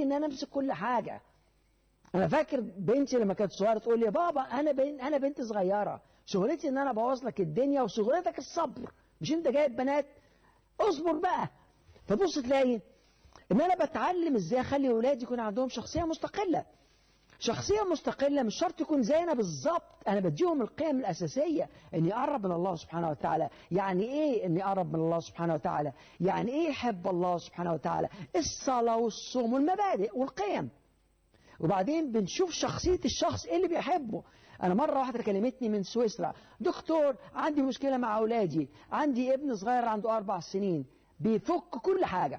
شغلتي ان انا امسك كل حاجه انا فاكر بنتي لما كانت صغيره تقول لي بابا انا بنت انا بنت صغيره شغلتي ان انا ابوظ لك الدنيا وشغلتك الصبر مش انت جايب بنات اصبر بقى فبص تلاقي ان انا بتعلم ازاي اخلي اولادي يكون عندهم شخصيه مستقله شخصية مستقلة مش شرط تكون زينا بالظبط أنا بديهم القيم الأساسية إني أقرب من الله سبحانه وتعالى يعني إيه إني أقرب من الله سبحانه وتعالى يعني إيه يحب الله سبحانه وتعالى الصلاة والصوم والمبادئ والقيم وبعدين بنشوف شخصية الشخص إيه اللي بيحبه أنا مرة واحدة كلمتني من سويسرا دكتور عندي مشكلة مع أولادي عندي ابن صغير عنده أربع سنين بيفك كل حاجة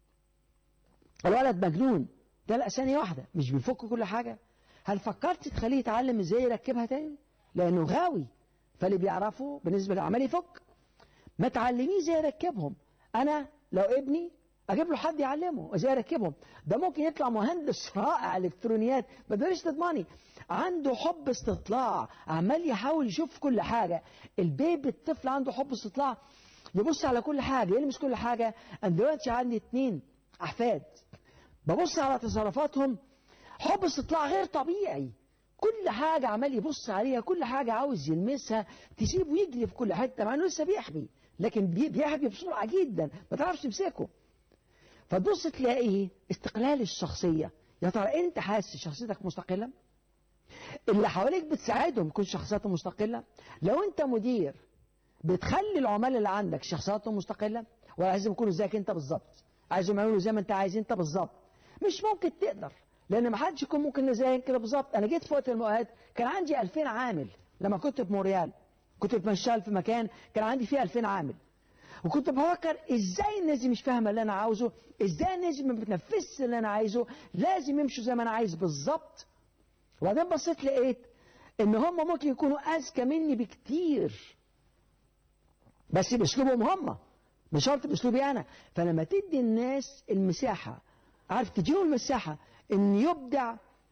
الولد مجنون ده لا ثانية واحدة مش بيفك كل حاجة هل فكرت تخليه يتعلم ازاي يركبها تاني لانه غاوي فاللي بيعرفه بالنسبة لعمال يفك ما تعلميه ازاي يركبهم انا لو ابني اجيب له حد يعلمه ازاي يركبهم ده ممكن يطلع مهندس رائع الكترونيات ما تقدرش تضمني عنده حب استطلاع عمال يحاول يشوف كل حاجة البيبي الطفل عنده حب استطلاع يبص على كل حاجة يلمس كل حاجة انا دلوقتي عندي اتنين احفاد ببص على تصرفاتهم حب استطلاع غير طبيعي كل حاجة عمال يبص عليها كل حاجة عاوز يلمسها تسيبه يجري في كل حتة مع انه لسه بيحبي لكن بيحبي بسرعة جدا ما تعرفش تمسكه فتبص تلاقيه استقلال الشخصية يا ترى انت حاسس شخصيتك مستقلة اللي حواليك بتساعدهم يكون شخصياتهم مستقلة لو انت مدير بتخلي العمال اللي عندك شخصياتهم مستقلة ولا عايزهم يكونوا زيك انت بالظبط عايزهم يعملوا زي ما انت عايز انت بالظبط مش ممكن تقدر لان ما حدش يكون ممكن زي كده بالظبط انا جيت في وقت المؤهات كان عندي 2000 عامل لما كنت في موريال كنت بشتغل في مكان كان عندي فيه 2000 عامل وكنت بفكر ازاي الناس دي مش فاهمه اللي انا عاوزه ازاي الناس دي ما بتنفذش اللي انا عايزه لازم يمشوا زي ما انا عايز بالظبط وبعدين بصيت لقيت ان هم ممكن يكونوا اذكى مني بكتير بس باسلوبهم هم مش شرط باسلوبي انا فلما تدي الناس المساحه عارف تديهم المساحه ان يبدع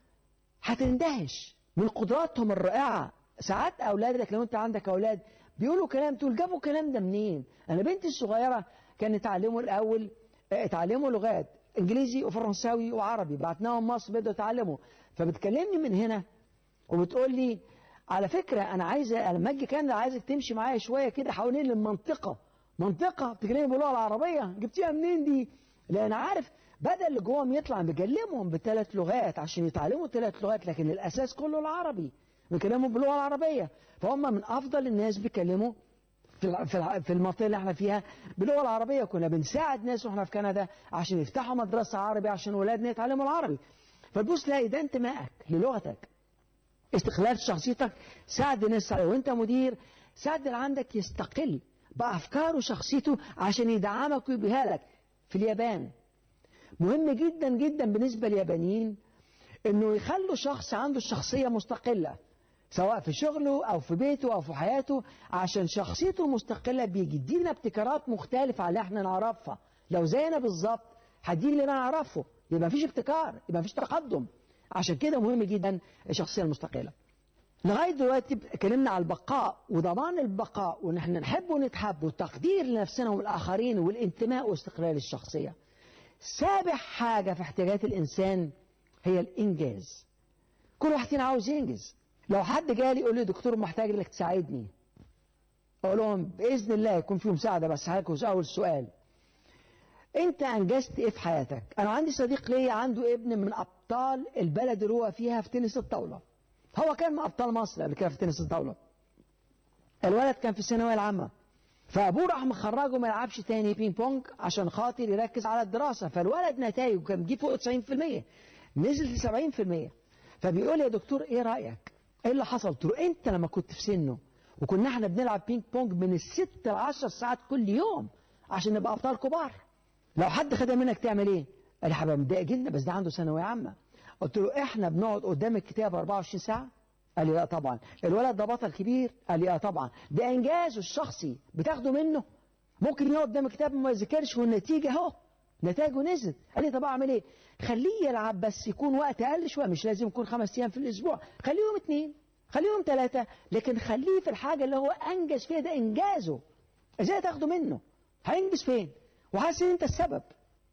هتندهش من قدراتهم الرائعه ساعات اولادك لو انت عندك اولاد بيقولوا كلام تقول جابوا الكلام ده منين انا بنتي الصغيره كانت اتعلموا الاول اتعلموا لغات انجليزي وفرنساوي وعربي بعتناهم مصر بدأوا يتعلموا فبتكلمني من هنا وبتقول لي على فكرة أنا عايزة لما أجي كان عايزك تمشي معايا شوية كده حوالين المنطقة منطقة بتكلمي باللغة العربية جبتيها منين دي؟ لأن عارف بدل اللي جواهم يطلع بكلمهم بثلاث لغات عشان يتعلموا ثلاث لغات لكن الأساس كله العربي بيكلموا باللغة العربية فهم من أفضل الناس بيكلموا في في المنطقة اللي احنا فيها باللغة العربية كنا بنساعد ناس واحنا في كندا عشان يفتحوا مدرسة عربي عشان ولادنا يتعلموا العربي فتبص تلاقي ده انتمائك للغتك استقلال شخصيتك ساعد الناس وانت مدير ساعد اللي عندك يستقل بأفكاره وشخصيته عشان يدعمك ويبيها لك في اليابان مهم جدا جدا بالنسبة لليابانيين انه يخلوا شخص عنده الشخصية مستقلة سواء في شغله او في بيته او في حياته عشان شخصيته المستقلة بيجي لنا ابتكارات مختلفة على اللي احنا نعرفها لو زينا بالظبط هدي اللي نعرفه يبقى مفيش ابتكار يبقى مفيش تقدم عشان كده مهم جدا الشخصية المستقلة لغاية دلوقتي اتكلمنا على البقاء وضمان البقاء وان احنا نحب ونتحب والتقدير لنفسنا والآخرين والانتماء واستقلال الشخصية سابع حاجة في احتياجات الإنسان هي الإنجاز كل واحد فينا عاوز ينجز لو حد جالي يقول لي دكتور محتاج لك تساعدني اقول لهم باذن الله يكون في مساعده بس هاكوز اول سؤال انت انجزت ايه في حياتك انا عندي صديق ليا عنده ابن من ابطال البلد اللي هو فيها في تنس الطاوله هو كان من ابطال مصر قبل كده في تنس الطاوله الولد كان في الثانويه العامه فابوه راح مخرجه ما يلعبش تاني بينج بونج عشان خاطر يركز على الدراسه فالولد نتائجه كان بيجيب فوق 90% نزل ل 70% فبيقول يا دكتور ايه رايك ايه اللي حصل؟ قلت له انت لما كنت في سنه وكنا احنا بنلعب بينج بونج من الست ل 10 ساعات كل يوم عشان نبقى ابطال كبار. لو حد خدها منك تعمل ايه؟ قال لي هبقى متضايق جدا بس ده عنده ثانويه عامه. قلت له احنا بنقعد قدام الكتاب 24 ساعه؟ قال لي لا طبعا. الولد ده بطل كبير؟ قال لي اه طبعا. ده انجازه الشخصي بتاخده منه. ممكن يقعد قدام الكتاب وما يذاكرش والنتيجه اهو. نتائجه نزلت قال لي طب اعمل ايه خليه يلعب بس يكون وقت اقل شويه مش لازم يكون خمس ايام في الاسبوع خليه يوم اثنين خليه يوم ثلاثه لكن خليه في الحاجه اللي هو انجز فيها ده انجازه ازاي تاخده منه هينجز فين وحاسس ان انت السبب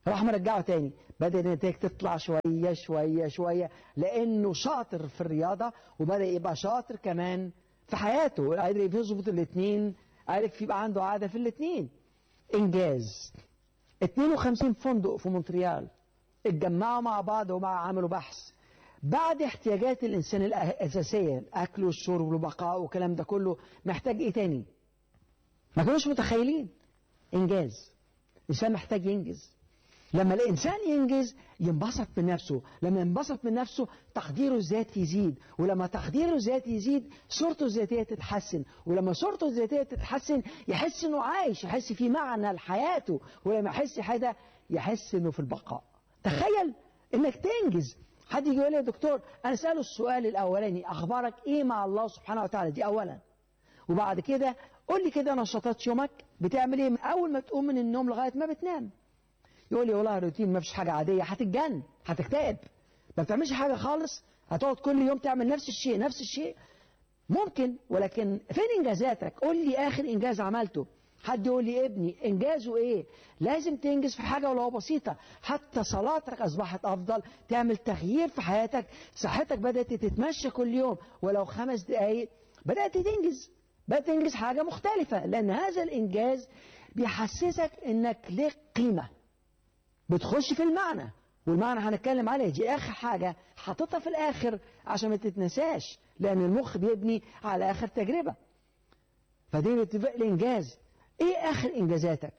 راح مرجعه تاني بدأ النتائج تطلع شوية شوية شوية لأنه شاطر في الرياضة وبدأ يبقى شاطر كمان في حياته عرف يظبط الاثنين عرف يبقى عنده عادة في الاثنين إنجاز 52 فندق في مونتريال اتجمعوا مع بعض ومع عملوا بحث بعد احتياجات الإنسان الأساسية الأكل والشرب والبقاء والكلام ده كله محتاج إيه تاني ما كانوش متخيلين إنجاز الإنسان محتاج ينجز لما الإنسان ينجز ينبسط من نفسه لما ينبسط من نفسه تقديره الذاتي يزيد ولما تقديره الذاتي يزيد صورته الذاتية تتحسن ولما صورته الذاتية تتحسن يحس انه عايش يحس في معنى لحياته ولما يحس حاجة يحس انه في البقاء تخيل انك تنجز حد يجي يقول لي يا دكتور انا اساله السؤال الاولاني اخبارك ايه مع الله سبحانه وتعالى دي اولا وبعد كده قول لي كده نشاطات يومك بتعمل ايه من اول ما تقوم من النوم لغايه ما بتنام يقول لي والله روتين ما فيش حاجه عاديه هتتجن هتكتئب ما بتعملش حاجه خالص هتقعد كل يوم تعمل نفس الشيء نفس الشيء ممكن ولكن فين انجازاتك قول لي اخر انجاز عملته حد يقول لي ابني انجازه ايه لازم تنجز في حاجه ولو بسيطه حتى صلاتك اصبحت افضل تعمل تغيير في حياتك صحتك بدات تتمشى كل يوم ولو خمس دقائق بدات تنجز بدات تنجز حاجه مختلفه لان هذا الانجاز بيحسسك انك ليك قيمه بتخش في المعنى والمعنى هنتكلم عليه دي اخر حاجه حاططها في الاخر عشان ما تتنساش لان المخ بيبني على اخر تجربه فدي اتفاق الانجاز ايه اخر انجازاتك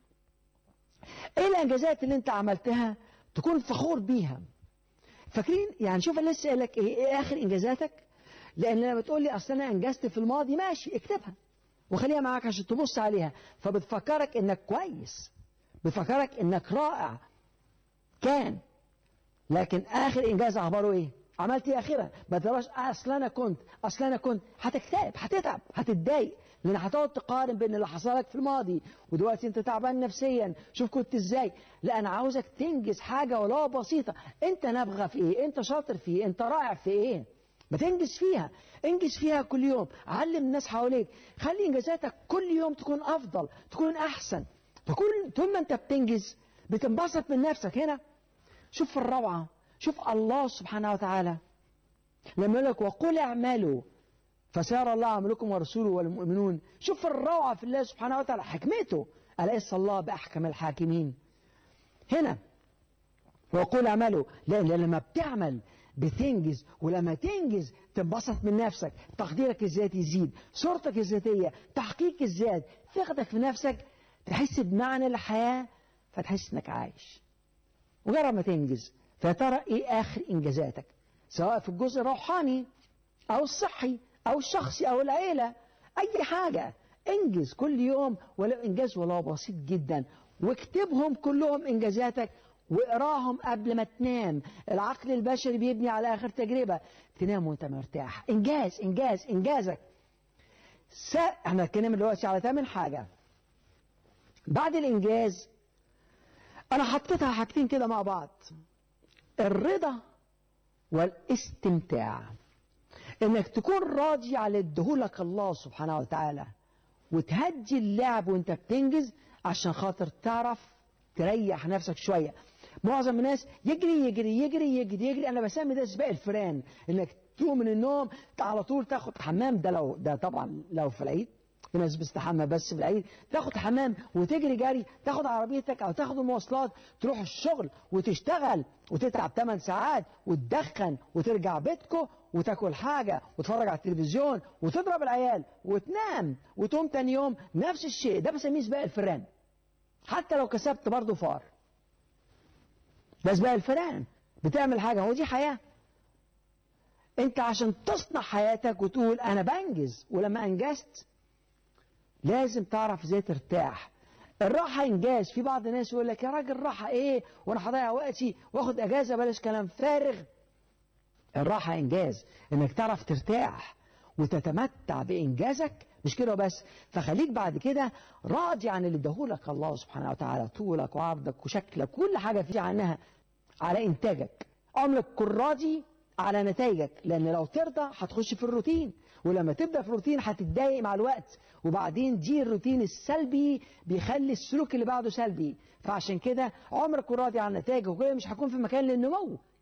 ايه الانجازات اللي انت عملتها تكون فخور بيها فاكرين يعني شوف انا لسه لك ايه, ايه اخر انجازاتك لان لما بتقول لي اصل انا انجزت في الماضي ماشي اكتبها وخليها معاك عشان تبص عليها فبتفكرك انك كويس بتفكرك انك رائع كان لكن اخر انجاز اخباره ايه عملت ايه اخيرا ما تبقاش اصل انا كنت اصل انا كنت هتكتئب هتتعب هتتضايق لان هتقعد تقارن بين اللي حصل لك في الماضي ودلوقتي انت تعبان نفسيا شوف كنت ازاي لا انا عاوزك تنجز حاجه ولو بسيطه انت نابغه في ايه انت شاطر في ايه انت رائع في ايه ما تنجز فيها انجز فيها كل يوم علم الناس حواليك خلي انجازاتك كل يوم تكون افضل تكون احسن فكل طول ما انت بتنجز بتنبسط من نفسك هنا شوف الروعه شوف الله سبحانه وتعالى لما يقول لك وقل اعملوا فسيرى الله عملكم ورسوله والمؤمنون شوف الروعة في الله سبحانه وتعالى حكمته أليس الله بأحكم الحاكمين هنا وقل اعملوا لأن لما بتعمل بتنجز ولما تنجز تنبسط من نفسك تقديرك الذاتي يزيد صورتك الذاتية تحقيق الذات ثقتك في نفسك تحس بمعنى الحياة فتحس انك عايش وجرب ما تنجز فترى ايه اخر انجازاتك سواء في الجزء الروحاني او الصحي او الشخصي او العيلة اي حاجة انجز كل يوم ولو انجاز ولو بسيط جدا واكتبهم كلهم انجازاتك واقراهم قبل ما تنام العقل البشري بيبني على اخر تجربة تنام وانت مرتاح انجاز انجاز انجازك س... احنا اتكلمنا دلوقتي على ثامن حاجة بعد الانجاز انا حطيتها حاجتين كده مع بعض الرضا والاستمتاع انك تكون راضي على ادهولك الله سبحانه وتعالى وتهدي اللعب وانت بتنجز عشان خاطر تعرف تريح نفسك شويه معظم الناس يجري يجري يجري يجري يجري انا بسمي ده سباق الفيران انك تقوم من النوم على طول تاخد حمام ده لو ده طبعا لو في العيد في ناس بتستحمى بس في العيد تاخد حمام وتجري جري تاخد عربيتك او تاخد المواصلات تروح الشغل وتشتغل وتتعب 8 ساعات وتدخن وترجع بيتكو وتاكل حاجة وتتفرج على التلفزيون وتضرب العيال وتنام وتقوم تاني يوم نفس الشيء ده بسميه سباق الفيران حتى لو كسبت برضه فار ده سباق الفيران بتعمل حاجة هو دي حياة انت عشان تصنع حياتك وتقول انا بنجز ولما انجزت لازم تعرف ازاي ترتاح الراحة انجاز في بعض الناس يقول لك يا راجل راحة ايه وانا هضيع وقتي واخد اجازة بلاش كلام فارغ الراحة انجاز انك تعرف ترتاح وتتمتع بانجازك مش كده بس فخليك بعد كده راضي عن اللي اداهولك الله سبحانه وتعالى طولك وعرضك وشكلك كل حاجة فيه عنها على انتاجك عمرك كن راضي على نتائجك لأن لو ترضى هتخش في الروتين ولما تبدأ في الروتين هتتضايق مع الوقت وبعدين دي الروتين السلبي بيخلي السلوك اللي بعده سلبي فعشان كده عمرك راضي عن نتائجك وكده مش هكون في مكان للنمو